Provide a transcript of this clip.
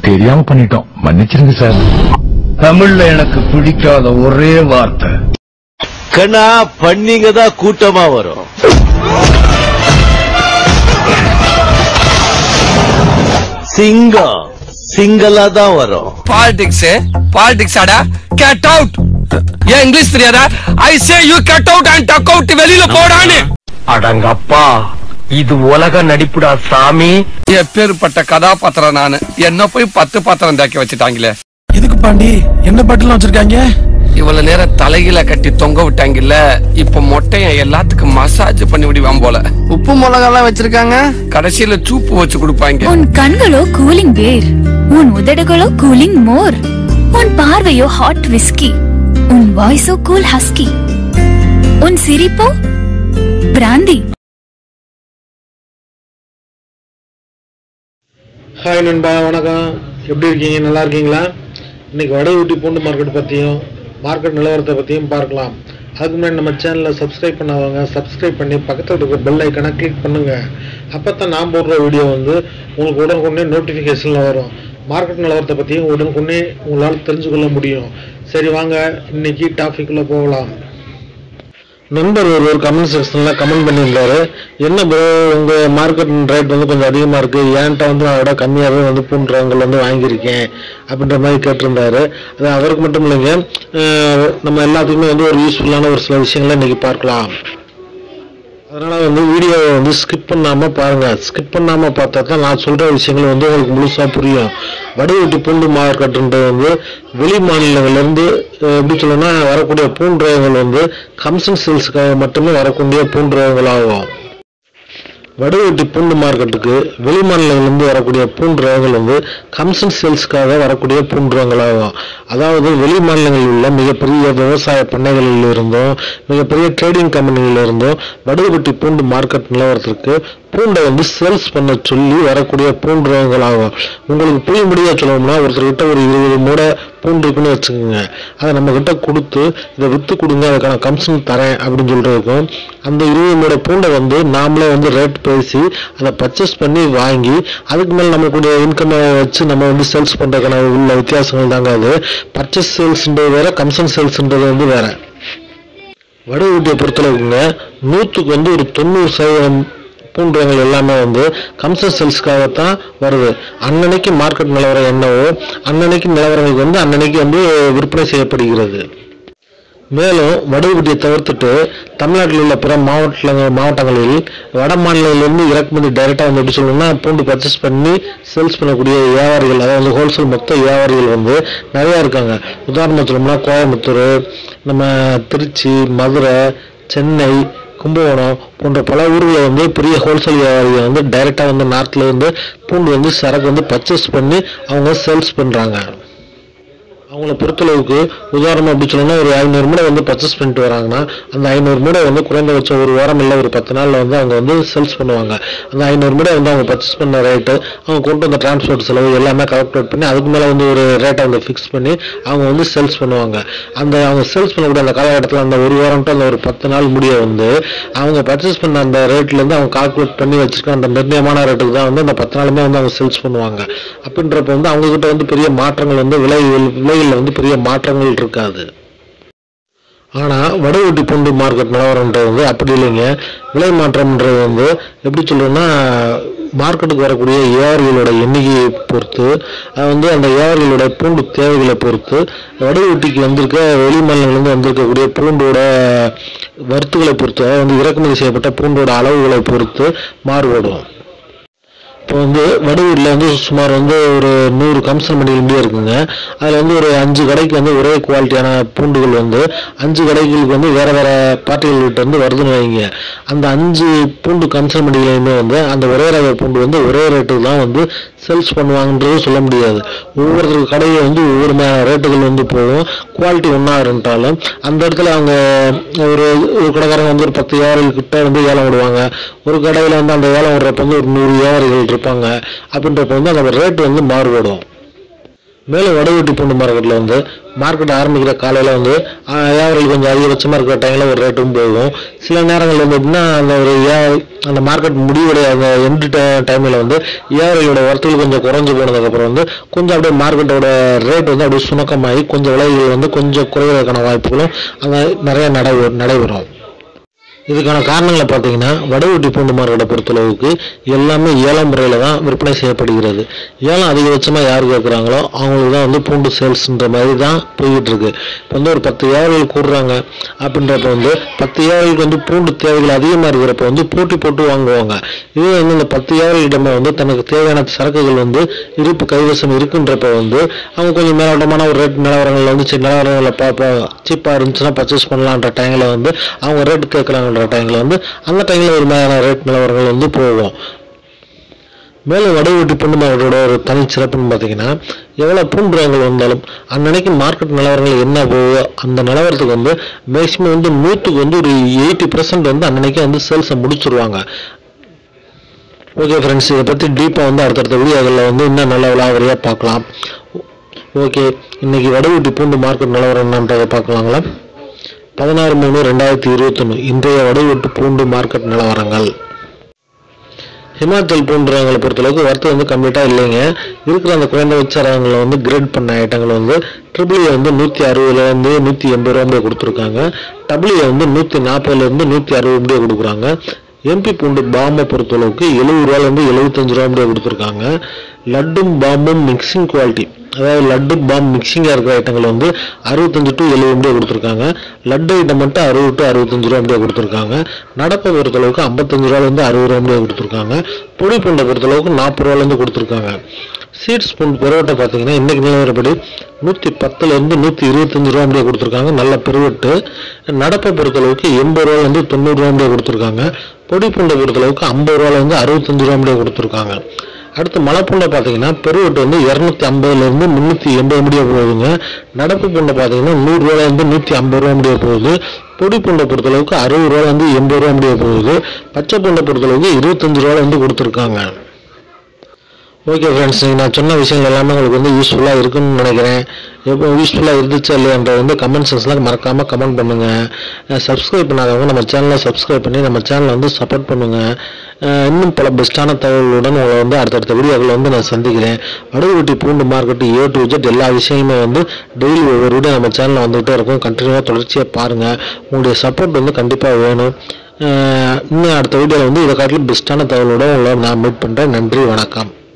தெரியாம பண்ணிட்டோம் மன்னிச்சிருங்க சார் தமிழ்ல எனக்கு பிடிக்காத ஒரே வார்த்தை கண்ணா பண்ணிங்க தான் கூட்டமா வரும் சிங்கம் சிங்கலா தான் வரும் பாலிடிக்ஸ் பாலிடிக்ஸ் ஆடா கெட் அவுட் ஏன் இங்கிலீஷ் தெரியாதா I say you get out and duck out வெளியில போடான்னு அடங்கப்பா இது உலக நடிப்புடா சாமி எப்பேற்பட்ட கதாபாத்திரம் நானு என்ன போய் பத்து பாத்திரம் தேக்க வச்சுட்டாங்களே எதுக்கு பாண்டி என்ன பாட்டுலாம் வச்சிருக்காங்க இவ்வளவு நேரம் தலையில கட்டி தொங்க விட்டாங்கல்ல இப்ப மொட்டைய எல்லாத்துக்கும் மசாஜ் பண்ணி விடுவான் போல உப்பு மிளகாலாம் வச்சிருக்காங்க கடைசியில சூப்பு வச்சு கொடுப்பாங்க உன் கண்களோ கூலிங் பேர் உன் உதடுகளோ கூலிங் மோர் உன் பார்வையோ ஹாட் விஸ்கி உன் வாய்ஸோ கூல் ஹஸ்கி உன் சிரிப்போ பிராந்தி ஹாய் நண்பா வணக்கம் எப்படி இருக்கீங்க நல்லா இருக்கீங்களா இன்னைக்கு வடகுட்டி பூண்டு மார்க்கெட் பற்றியும் மார்க்கெட் நிலவரத்தை பற்றியும் பார்க்கலாம் அதுக்கு முன்னாடி நம்ம சேனலில் சப்ஸ்கிரைப் பண்ணாதவங்க சப்ஸ்கிரைப் பண்ணி பக்கத்தில் இருக்கிற பெல் ஐக்கனை கிளிக் பண்ணுங்கள் அப்போ தான் நான் போடுற வீடியோ வந்து உங்களுக்கு உடனுக்குடனே நோட்டிஃபிகேஷனில் வரும் மார்க்கெட் நிலவரத்தை பற்றியும் உடனுக்குடனே உங்களால் தெரிஞ்சுக்கொள்ள முடியும் சரி வாங்க இன்னைக்கு டாபிக்குள்ளே போகலாம் நண்பர் ஒருவர் கமெண்ட் செக்ஷன்ல கமெண்ட் பண்ணியிருந்தாரு என்ன ப்ரோ உங்க மார்க்கெட் ரேட் வந்து கொஞ்சம் அதிகமா இருக்கு என்கிட்ட வந்து அதோட கம்மியாகவே வந்து பூண்டுறவங்கள் வந்து வாங்கியிருக்கேன் அப்படின்ற மாதிரி கேட்டிருந்தாரு அது அவருக்கு மட்டும் இல்லைங்க அஹ் நம்ம எல்லாத்துக்குமே வந்து ஒரு யூஸ்ஃபுல்லான ஒரு சில விஷயங்களை இன்னைக்கு பார்க்கலாம் அதனால வந்து வீடியோவை வந்து ஸ்கிப் பண்ணாம பாருங்க ஸ்கிப் பண்ணாம பார்த்தா தான் நான் சொல்ற விஷயங்கள் வந்து உங்களுக்கு முழுசா புரியும் வடிவெட்டி பூண்டு மார்க்கெட்டுன்றது வந்து வெளி மாநிலங்கள்ல இருந்து அஹ், எப்படி சொல்லணும்னா வரக்கூடிய பூண்டுரகங்கள் வந்து கம்சன் சேல்ஸுக்காக மட்டுமே வரக்கூடிய பூண்டுரகங்களாகும் வடுவெட்டி பூண்டு மார்க்கெட்டுக்கு வெளி மாநிலங்களிலிருந்து வரக்கூடிய பூண்டு ரகங்கள் வந்து கம்சன் சேல்ஸ்க்காக வரக்கூடிய பூண்டு ரகங்களாகும் அதாவது வெளி மாநிலங்களில் உள்ள மிகப்பெரிய விவசாய பண்ணைகளில் இருந்தும் மிகப்பெரிய ட்ரேடிங் கம்பெனிகளில் இருந்தும் வடுவெட்டி பூண்டு மார்க்கெட் நிலவரத்திற்கு பூண்டை வந்து சேல்ஸ் பண்ண சொல்லி வரக்கூடிய பூண்டு ரகங்களாகும் உங்களுக்கு புரியும்படியா சொல்லணும்னா ஒருத்தர்கிட்ட ஒரு இருபது மூடை பூண்டு இருக்குன்னு வச்சுக்கோங்க அதை நம்ம கிட்ட கொடுத்து இதை வித்து கொடுங்க அதுக்கான கமிஷன் தரேன் அப்படின்னு சொல்றதுக்கும் அந்த இருபது மூடை பூண்டை வந்து நாமளே வந்து ரேட் பேசி அதை பர்ச்சேஸ் பண்ணி வாங்கி அதுக்கு மேல நம்மளுடைய இன்கம்மை வச்சு நம்ம வந்து சேல்ஸ் பண்றதுக்கான உள்ள வித்தியாசங்கள் தாங்க அது பர்ச்சேஸ் சேல்ஸ்ன்றது வேற கமிஷன் சேல்ஸ்ன்றது வந்து வேற வடவூட்டியை பொறுத்தளவுக்குங்க நூற்றுக்கு வந்து ஒரு தொண்ணூறு சதவீதம் பூண்டுகள் எல்லாமே வந்து கம்சன் சேல்ஸ்க்காகத்தான் வருது அன்னன்னைக்கு மார்க்கெட் நிலவரம் என்னவோ அன்னன்னைக்கு நிலவரங்களுக்கு வந்து அன்னன்னைக்கு வந்து விற்பனை செய்யப்படுகிறது மேலும் வடுகுட்டியை தவிர்த்துட்டு தமிழ்நாட்டில் உள்ள பிற மாவட்ட மாவட்டங்களில் வட மாநிலங்களிலிருந்து இறக்குமதி டைரெக்டாக வந்து எப்படி சொல்லணும்னா பூண்டு பர்ச்சேஸ் பண்ணி சேல்ஸ் பண்ணக்கூடிய வியாபாரிகள் அதாவது ஹோல்சேல் மொத்த வியாபாரிகள் வந்து நிறையா இருக்காங்க உதாரணம் சொல்லணும்னா கோயம்புத்தூர் நம்ம திருச்சி மதுரை சென்னை கும்பகோணம் போன்ற பல ஊர்களில் வந்து பெரிய ஹோல்சேல் வியாபாரிகள் வந்து டைரெக்டாக வந்து நார்த்ல இருந்து பூண்டு வந்து சரக்கு வந்து பர்ச்சேஸ் பண்ணி அவங்க சேல்ஸ் பண்ணுறாங்க அவங்கள பொறுத்தளவுக்கு உதாரணம் அப்படி சொல்லணும்னா ஒரு ஐநூறு மூடை வந்து பர்ச்சேஸ் பண்ணிட்டு வராங்கன்னா அந்த ஐநூறு மூடை வந்து குறைந்தபட்சம் ஒரு வாரம் இல்லை ஒரு பத்து நாளில் வந்து அவங்க வந்து சேல்ஸ் பண்ணுவாங்க அந்த ஐநூறு மூடை வந்து அவங்க பர்ச்சேஸ் பண்ண ரேட்டு அவங்க கொண்டு வந்த டிரான்ஸ்போர்ட் செலவு எல்லாமே கால்குலேட் பண்ணி அதுக்கு மேலே வந்து ஒரு ரேட்டை வந்து ஃபிக்ஸ் பண்ணி அவங்க வந்து சேல்ஸ் பண்ணுவாங்க அந்த அவங்க சேல்ஸ் பண்ணக்கூடிய அந்த காலகட்டத்தில் அந்த ஒரு வாரம் to அந்த ஒரு பத்து நாள் முடிய வந்து அவங்க பர்ச்சேஸ் பண்ண அந்த ரேட்லேருந்து அவங்க கால்குலேட் பண்ணி வச்சிருக்க அந்த நிர்ணயமான ரேட்டுக்கு தான் வந்து அந்த பத்து நாளுமே வந்து அவங்க சேல்ஸ் பண்ணுவாங்க அப்படின்றப்ப வந்து அவங்க கிட்ட வந்து பெரிய மாற்றங்கள் வந்து விலை விலைகளில் வந்து பெரிய மாற்றங்கள் இருக்காது ஆனா வடவெட்டி பூண்டு மார்க்கெட் நிலவரம்ன்றது வந்து அப்படி இல்லைங்க விலை மாற்றம்ன்றது வந்து எப்படி சொல்றோம்னா மார்க்கெட்டுக்கு வரக்கூடிய வியாபாரிகளோட எண்ணிக்கையை பொறுத்து அது வந்து அந்த வியாபாரிகளோட பூண்டு தேவைகளை பொறுத்து வடவெட்டிக்கு வந்திருக்க வெளி மாநிலங்கள்லேருந்து வந்திருக்கக்கூடிய பூண்டோட வறுத்துகளை பொறுத்து அதாவது வந்து இறக்குமதி செய்யப்பட்ட பூண்டோட அளவுகளை பொறுத்து மாறுபடும் இப்போ வந்து வடுவூரில் வந்து சுமார் வந்து ஒரு நூறு கம்சன் மண்டிகள் இப்படியே இருக்குங்க அதில் வந்து ஒரு அஞ்சு கடைக்கு வந்து ஒரே குவாலிட்டியான பூண்டுகள் வந்து அஞ்சு கடைகளுக்கு வந்து வேற வேற பார்ட்டிகள்கிட்ட இருந்து வருதுன்னு வைங்க அந்த அஞ்சு பூண்டு கம்சன் மண்டிகளையுமே வந்து அந்த ஒரே ரக பூண்டு வந்து ஒரே ரேட்டுக்கு தான் வந்து சேல்ஸ் பண்ணுவாங்கன்றது சொல்ல முடியாது ஒவ்வொருத்தர் கடையில் வந்து ஒவ்வொரு மே- ரேட்டுகள் வந்து போகும் குவாலிட்டி ஒன்றா இருந்தாலும் அந்த இடத்துல அவங்க ஒரு ஒரு கடைக்காரங்க வந்து ஒரு பத்து வியாபாரிகள் கிட்ட வந்து ஏலம் விடுவாங்க ஒரு கடையில் வந்து அந்த ஏலம் விடுறப்ப வந்து ஒரு நூறு வியாபாரிகள் இருப்பாங்க அப்படின்றப்ப வந்து அந்த ரேட் வந்து மாறுபடும் மேலும் வடவெட்டி பூண்டு மார்க்கெட்டில் வந்து மார்க்கெட் ஆரம்பிக்கிற காலையில் வந்து வியாபாரிகள் கொஞ்சம் அதிகபட்சமாக இருக்கிற டைமில் ஒரு ரேட்டும் போகும் சில நேரங்கள் வந்து எப்படின்னா அந்த ஒரு வியா- அந்த மார்க்கெட் முடிவுடைய அந்த எண்டு டைமில் வந்து வியாபாரிகளோட வரத்துகள் கொஞ்சம் குறைஞ்சு போனதுக்கப்புறம் வந்து கொஞ்சம் அப்படியே மார்க்கெட்டோட ரேட் வந்து அப்படியே சுணக்கமாகி கொஞ்சம் விலைகள் வந்து கொஞ்சம் குறைவதற்கான வாய்ப்புகளும் அங்கே நிறைய நடைபெ நடைபெறும் இதுக்கான காரணங்களை பார்த்தீங்கன்னா வடவெட்டி பூண்டு மார்க்கெட்டை பொறுத்தளவுக்கு எல்லாமே ஏலம் முறையில் தான் விற்பனை செய்யப்படுகிறது ஏலம் அதிகபட்சமாக யார் கேட்குறாங்களோ அவங்களுக்கு தான் வந்து பூண்டு சேல்ஸ்ன்ற மாதிரி தான் போய்கிட்டு இருக்கு இப்போ வந்து ஒரு பத்து வியாபாரிகள் கூடுறாங்க அப்படின்றப்ப வந்து பத்து வியாபாரிகளுக்கு வந்து பூண்டு தேவைகள் அதிகமாக இருக்கிறப்ப வந்து போட்டி போட்டு வாங்குவாங்க இதே வந்து இந்த பத்து வியாபாரிகளிடமே வந்து தனக்கு தேவையான சரக்குகள் வந்து இருப்பு கைவசம் இருக்குன்றப்ப வந்து அவங்க கொஞ்சம் மேலோட்டமான ஒரு ரேட் நிலவரங்களில் வந்து சரி நிலவரங்களில் பார்ப்போம் சீப்பாக இருந்துச்சுன்னா பர்ச்சேஸ் பண்ணலான்ற டைமில் வந்து அவங்க ரேட் கேட்குறாங்கன்ற டைமில் வந்து அந்த டைமில் ஒரு மாதிரியான ரேட் நிலவரங்கள் வந்து போகும் மேலும் வடவெட்டி பூண்டு மார்க்கெட்டோட ஒரு தனி சிறப்புன்னு பார்த்தீங்கன்னா எவ்வளோ பூண்டு ரகங்கள் வந்தாலும் அன்னன்னைக்கு மார்க்கெட் நிலவரங்கள் என்ன போகுதோ அந்த நிலவரத்துக்கு வந்து மேக்ஸிமம் வந்து நூற்றுக்கு வந்து ஒரு எயிட்டி பர்சன்ட் வந்து அன்னன்னைக்கு வந்து சேல்ஸை முடிச்சிருவாங்க ஓகே ஃப்ரெண்ட்ஸ் இதை பற்றி டீப்பாக வந்து அடுத்தடுத்த வீடியோகளில் வந்து இன்னும் நல்ல விளாவரியாக பார்க்கலாம் ஓகே இன்னைக்கு வடவெட்டி பூண்டு மார்க்கெட் நிலவரம் என்னன்றதை பார்க்கலாங்களா பதினாறு மூணு ரெண்டாயிரத்தி இருபத்தொன்று இன்றைய வடவெட்டு பூண்டு மார்க்கெட் நிலவரங்கள் ஹிமாச்சல் பூண்டு ரகங்களை பொறுத்தளவுக்கு வர்த்தகம் வந்து கம்ப்ளீட்டாக இல்லைங்க இருக்கிற அந்த குறைந்தபட்ச ரகங்களை வந்து கிரேட் பண்ண ஐட்டங்கள் வந்து ட்ரிபிள் ஏ வந்து நூற்றி அறுபதுலேருந்து நூற்றி எண்பது ரூபா முடிய கொடுத்துருக்காங்க டபுள் ஏ வந்து நூற்றி நாற்பதுலேருந்து நூற்றி அறுபது முடிய கொடுக்குறாங்க எம்பி பூண்டு பாம்பை பொறுத்தளவுக்கு எழுபது ரூபாலேருந்து எழுபத்தஞ்சு ரூபா முடிய கொடுத்துருக்காங்க லட்டும் பாம்பும் மிக்சிங் குவாலிட்டி அதாவது லட்டு பாம் மிக்சிங்காக இருக்கிற ஐட்டங்கள் வந்து அறுபத்தஞ்சு டு எழுபது முடிய கொடுத்துருக்காங்க லட்டு ஐட்டம் மட்டும் அறுபது டு அறுபத்தஞ்சு ரூபா முடிய கொடுத்துருக்காங்க நடப்பை பொறுத்தளவுக்கு ஐம்பத்தஞ்சு ரூபாலேருந்து அறுபது ரூபா முடிய கொடுத்துருக்காங்க பொடி பூண்டை பொறுத்தளவுக்கு நாற்பது ரூபாலேருந்து கொடுத்துருக்காங்க சீட்ஸ் பூண்டு பெருவட்டை பார்த்தீங்கன்னா இன்னைக்கு நிலவரப்படி நூற்றி பத்துலேருந்து நூற்றி இருபத்தஞ்சு ரூபா முடிய கொடுத்துருக்காங்க நல்ல பெருவட்டு நடப்பை பொறுத்தளவுக்கு எண்பது ரூபாலேருந்து தொண்ணூறு ரூபா முடிய கொடுத்துருக்காங்க பொடி பூண்டை பொறுத்தளவுக்கு ஐம்பது ரூபாலேருந்து அறுபத்தஞ்சு ரூபா முடிய கொடுத்துருக்காங்க அடுத்து மலைப்பூண்டை பார்த்தீங்கன்னா பெருவெட்டு வந்து இரநூத்தி ஐம்பதுலேருந்து முந்நூற்றி எண்பது முடிய போகுதுங்க நடப்பு பூண்டை பார்த்தீங்கன்னா நூறுரூவாலேருந்து நூற்றி ஐம்பது ரூபா முடிய போகுது பொடி பூண்டை பொறுத்தளவுக்கு அறுபது ரூபாலேருந்து எண்பது ரூபா முடிய போகுது பச்சை பூண்டை பொறுத்தளவுக்கு இருபத்தஞ்சு ரூபாலேருந்து கொடுத்துருக்காங்க ஓகே ஃப்ரெண்ட்ஸ் நான் சொன்ன விஷயங்கள் எல்லாமே உங்களுக்கு வந்து யூஸ்ஃபுல்லாக இருக்குன்னு நினைக்கிறேன் எப்போ யூஸ்ஃபுல்லாக இருந்துச்சா இல்லையான்றது வந்து கமெண்ட் செக்ஷனில் மறக்காமல் கமெண்ட் பண்ணுங்கள் சப்ஸ்கிரைப் பண்ணாதவங்க நம்ம சேனலை சப்ஸ்கிரைப் பண்ணி நம்ம சேனலை வந்து சப்போர்ட் பண்ணுங்கள் இன்னும் பல பெஸ்ட்டான தகவல்களுடன் உங்களை வந்து அடுத்தடுத்த வீடியோக்களை வந்து நான் சந்திக்கிறேன் வடுகுட்டி பூண்டு மார்க்கெட்டு ஏ டு ஜெட் எல்லா விஷயமே வந்து டெய்லி ஒவ்வொரு வீடியோ நம்ம சேனலில் வந்துகிட்டே இருக்கும் கண்டினியூவாக தொடர்ச்சியாக பாருங்கள் உங்களுடைய சப்போர்ட் வந்து கண்டிப்பாக வேணும் அஹ் இன்னும் அடுத்த வீடியோவில் வந்து இதை காட்டிலும் பெஸ்ட்டான தகவலோட உங்களை நான் மீட் பண்ணுறேன் நன்றி வணக்கம்